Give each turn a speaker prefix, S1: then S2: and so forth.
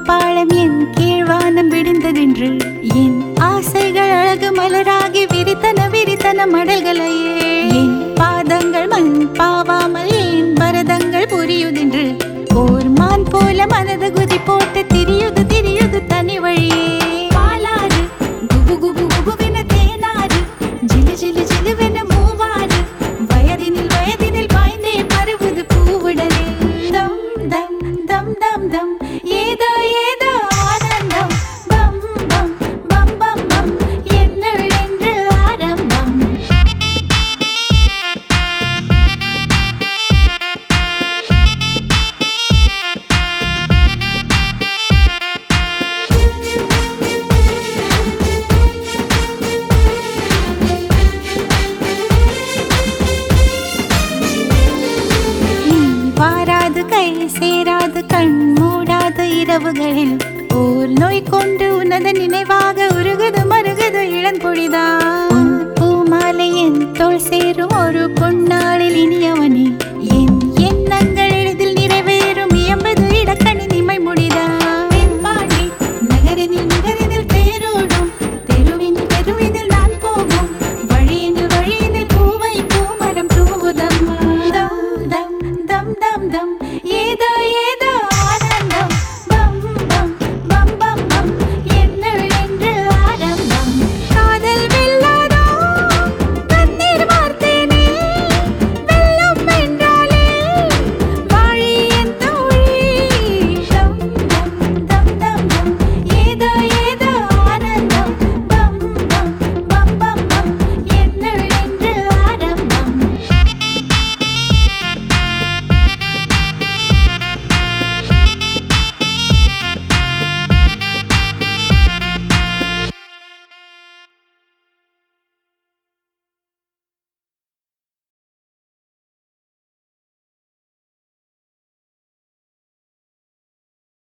S1: பாலம் என் கீழ்வானம் விடிந்ததென்று என் ஆசைகள் அழகு மலராகி விரித்தன விரித்தன மடல்களையே என் பாதங்கள் மண் பாவாமல் என் பரதங்கள் புரியுதென்று ஓர் மான் போல மனது குதி போட்டு திரியுது திரியுது தனி வழியே பாலாறு குபு குபு குபுவென தேனாறு ஜிலு ஜிலு ஜிலுவென மூவாறு வயதினில் வயதினில் பாய்ந்தே பருவது பூவுடனே தம் தம் தம் தம் தம் ஏதோ ஏதோ ஆனந்தம் பம் பம் பம் பம் பம் என்னுள் என்று ஆரம்பம் நீ வாராது கை சேராது கண் மூடாத இரவுகளில் ஓர் நோய் கொண்டு உனது நினைவாக உருகுது மருகுது இளம்பொழிதான் பூமாலை என் தோல் சேரும் ஒரு பொன்னாளில் இனியவனே